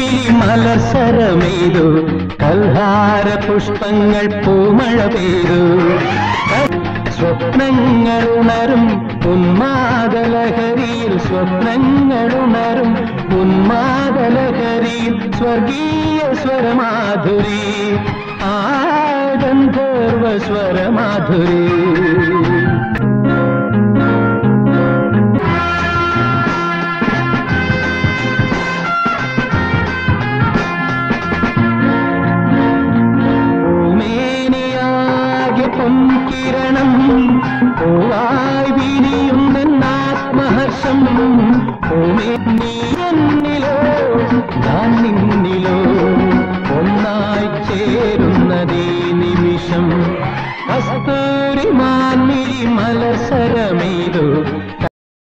മാൻമിഴി മലസരമെയ്തു കൽഹാര പുഷ്പങ്ങൾ പൂമഴ പെയ്തു സ്വപ്നങ്ങൾ ഉണരും ഉന്മാദലഹരിയിൽ സ്വപ്നങ്ങൾ ഉണരും ഉന്മാദലഹരിയിൽ സ്വർഗീയ സ്വരമാധുരി ആ ഗന്ധർവ സ്വരമാധുരി ഭൂമേനിയാകെ പൊൻകിരണം പൂവായി വിരിയുന്നാത്മഹർഷം ഭൂമി നീ എന്നിലോ ഞാൻ നിന്നിലോ ഒന്നായി ചേരുന്നതീ നിമിഷം കസ്തൂരി മാൻമിഴി മലസരമേതു